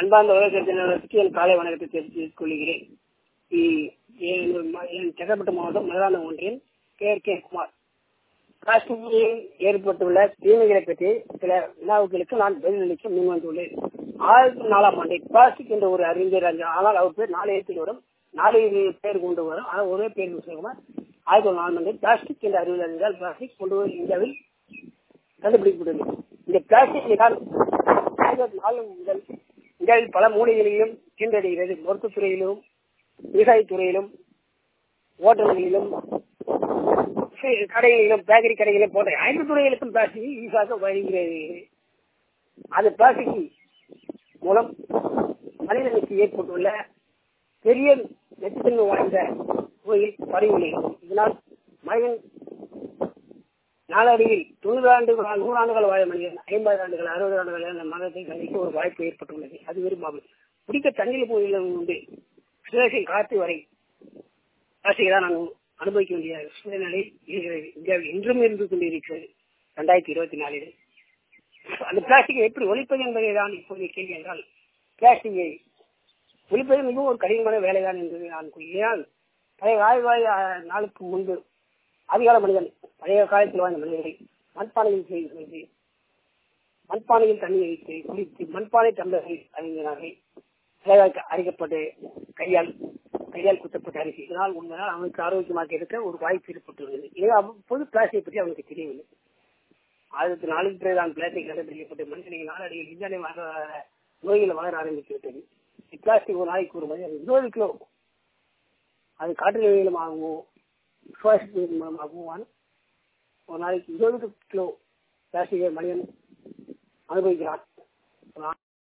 அன்பார்ந்த உலகத்தினருக்கு என் காலை வணக்கத்தை தெரிவித்துக் கொள்கிறேன் இ- என் ம- என் செங்கல்பட்டு மாவட்டம் மதுராந்தகம் ஒன்றியம் கே ஆர் கே குமார் காஷ்மீரில் ஏற்பட்டுள்ள தீமைகளை பற்றி சில வினாவுகளுக்கு நான் பதிலளிக்க முன் வந்துள்ளேன் ஆயிரத்தி நாலாம் ஆண்டு பிளாஸ்டிக் என்ற ஒரு அறிஞர் அறிஞர். ஆனால் அவர் பேர் நாலு எழுத்தில் வரும் நாலு பேர் கொண்டு வரும் ஆனால் ஒரே பேர் சொல்லுவாங்க ஆயிரத்தி தொள்ளாயிரத்தி நாலாம் ஆண்டு பிளாஸ்டிக் என்ற அறிவியல் அறிஞர் பிளாஸ்டிக் கொண்டு வரும் இந்தியாவில் கண்டுபிடிக்கப்பட்டது இந்த பிளாஸ்டிக் தான் ஆயிரத்தி நாலு முதல் இந்தியாவில் பல மூலைகளிலும் கீண்டடைகிறது மருத்துவத்துறையிலும் விவசாயத்துறையிலும் ஓட்டல்களிலும் சி- கடைகளிலும் பேக்கரி கடைகளிலும் போன்ற அனைத்து துறைகளுக்கும் பிளாஸ்டிக் ஈஸாக வருகிறது அது பிளாஸ்டிக் மூலம் மனிதனுக்கு ஏற்பட்டுள்ள பெரிய நச்சுத்தன்மை வாய்ந்த நோயில் பரவியுள்ளது இதனால் மனிதன் நாளடியில் தொண்ணூறு ஆண்டுகள் நூறு ஆண்டுகள் வாழ மனிதன் ஐம்பது ஆண்டுகள் அறுபது ஆண்டுகள் அந்த மனதை சந்திக்க ஒரு வாய்ப்பு ஏற்பட்டுள்ளது அது விரும்பாமல் குடிக்க தண்ணீர் போதிலும் உண்டு சுதேசை காத்து வரை பிளாஸ்டிக் தான் நான் அனுபவிக்க வேண்டிய சூழ்நிலை இருக்கிறது இந்தியாவில் இன்றும் இருந்து கொண்டிருக்கிறது ரெண்டாயிரத்தி இருபத்தி நாலில் அந்த பிளாஸ்டிக்கை எப்படி ஒழிப்பது என்பதை தான் இப்போது கேள்வி என்றால் பிளாஸ்டிக்கை ஒழிப்பது மிகவும் ஒரு கடினமான வேலைதான் என்பதை நான் கூறுகிறேன் பழைய ஆய்வாய் நாளுக்கு முன்பு அதிகால மனிதன் பழைய காலத்தில் வாழ்ந்த மனிதர்களை மண்பானையில் செய்து மண்பானையில் தண்ணீர் வைத்து குளித்து மண்பானை டம்ளர்கள் அறிஞர்கள் சிலையாக அரைக்கப்பட்டு கையால் கையால் குத்தப்பட்ட அரிசி இதனால் உண்மையால் அவனுக்கு ஆரோக்கியமாக இருக்க ஒரு வாய்ப்பு ஏற்பட்டுள்ளது இது அப்போது பிளாஸ்டிக் பற்றி அவனுக்கு தெரியவில்லை ஆயிரத்தி நாலுக்கு பிறகு தான் பிளாஸ்டிக் கண்டுபிடிக்கப்பட்டு மனிதனின் நாளடியில் விஞ்ஞானி வளர நோய்கள் வளர ஆரம்பித்து விட்டது பிளாஸ்டிக் ஒரு நாளைக்கு ஒரு மனிதன் இருபது கிலோ அது காற்று மூலமாகவோ சுவாசத்தின் மூலமாகவும் ஒரு நாளைக்கு இருபது கிலோ பிளாஸ்டிக்கை மனிதன் அனுபவிக்கிறான்